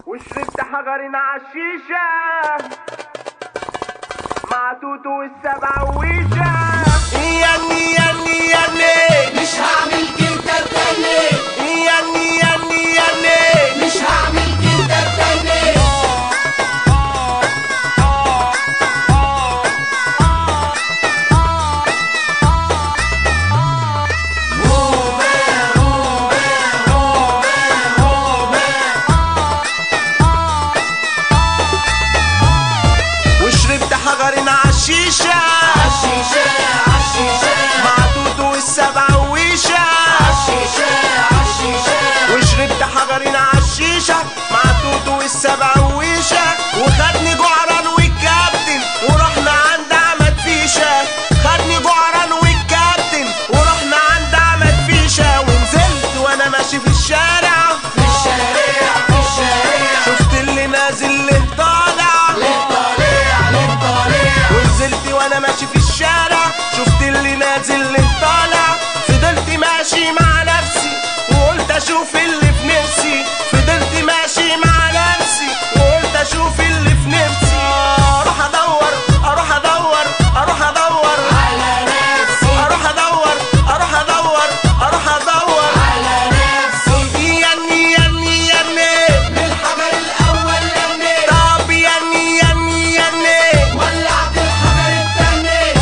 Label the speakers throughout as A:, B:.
A: وشربت حجرين عالشيشة مع توتو والسبع ويشة ياني ياني ياني
B: مش هعمل كده تاني
A: ياني ياني ياني
B: مش هعمل كده تاني
A: وشربت حجرين عالشيشة
B: عالشيشة عالشيشة
A: مع توتو والسبع ويشة
B: عالشيشة عالشيشة
A: وشربت حجرين عالشيشة مع توتو والسبع ويشة وخدني جعران والكابتن ورحنا عند عمد فيشة خدني جعران والكابتن ورحنا عند عمد فيشة ونزلت وانا ماشي في الشارع
B: في الشارع في الشارع
A: شفت اللي نازل اللي طالع
B: للطالع للطالع
A: ونزلت وانا ماشي في الشارع شفت اللي نازل اللي طالع فضلت ماشي مع نفسي وقلت اشوف اللي في نفسي فضلت ماشي مع نفسي وقلت اشوف اللي في نفسي اروح ادور اروح ادور اروح ادور
B: على نفسي
A: اروح ادور اروح ادور اروح ادور
B: على نفسي
A: ياني ياني ياني
B: من الحجر الأول لميت
A: طب ياني ياني ياني
B: ولعت الحجر التاني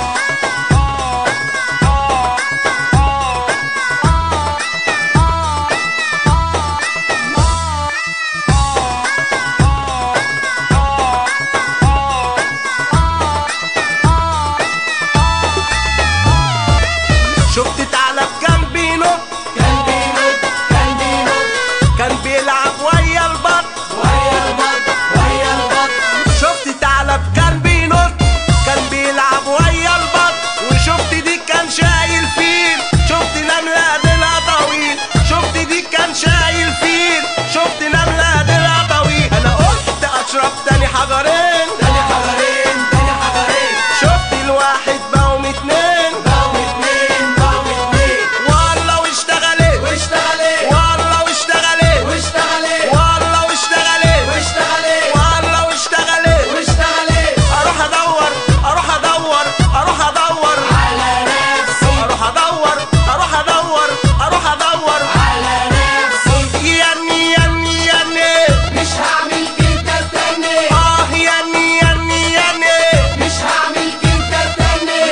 A: شفت ثعلب كان بينط
B: كان بينط كان بينط
A: كان بيلعب ويا البط
B: ويا البط ويا البط
A: شفت ثعلب كان بينط كان بيلعب ويا البط وشفت دي كان شايل فيل شفت نملة ديلها طويل شفت دي كان شايل فيل شفت نملة ديلها طويل انا قلت اشرب تاني حجرين
B: تاني حجرين تاني حجرين
A: شفت الواحد بقوا اتنين
B: بقوا اتنين بقوا اتنين
A: والله واشتغلت
B: واشتغلت
A: والله واشتغلت
B: واشتغلت
A: والله واشتغلت
B: واشتغلت
A: والله واشتغلت
B: واشتغلت
A: اروح ادور اروح ادور اروح ادور
B: على نفسي
A: اروح ادور اروح ادور اروح ادور
B: على نفسي
A: ياني ياني ياني
B: مش هعمل كده تاني
A: اه ياني ياني ياني
B: مش هعمل كده تاني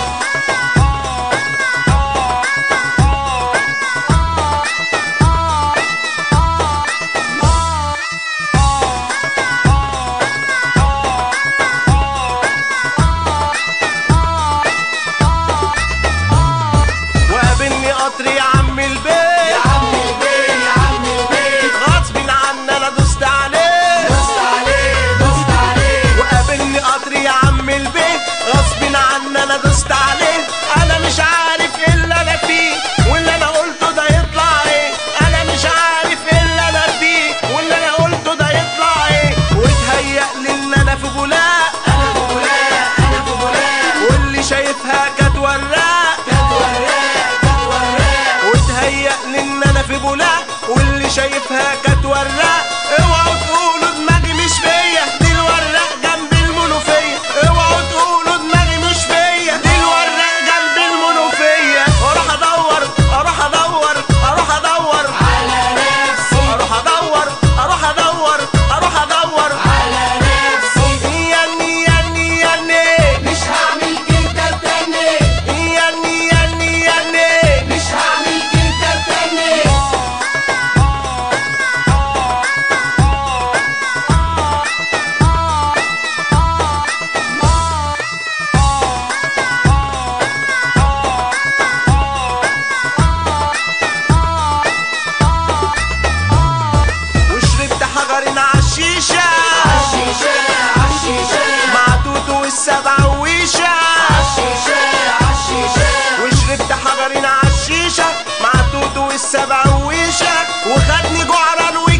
A: وقابلني قطر يا عم
B: يا
A: البيت
B: عم البيت يا عم البيت
A: غصب عني انا دوست عليه
B: دوست عليه دوست عليه
A: وقابلني قطر يا عم البيت غصب عني انا دوست عليه انا مش عارف ايه اللي انا فيه واللي انا قلته ده يطلع ايه انا مش عارف ايه اللي انا فيه واللي انا قلته ده يطلع ايه وتهيأ لي ان انا في بولاق
B: انا في بولاق انا في بولاق
A: واللي شايفها كانت وراق
B: كانت وراق كانت وراق
A: وتهيأ لي ان انا في بولاق واللي شايفها كانت وراق اوعوا تقولوا دماغي مش فيا دي الوراق جنب المنوفية اوعوا تقولوا دماغي مش فيا دي الوراق جنب المنوفية اروح ادور اروح ادور اروح ادور
B: على نفسي
A: اروح ادور اروح ادور اروح ادور
B: على نفسي
A: ياني ياني ياني
B: مش هعمل كده تاني
A: ياني ياني ياني
B: مش هعمل كده تاني
A: وشربت حجرين عالشيشة
B: عالشيشة عالشيشة
A: مع توتو والسبع ويشة
B: عالشيشة عالشيشة
A: وشربت حجرين عالشيشة مع توتو والسبع ويشة وخدني جعران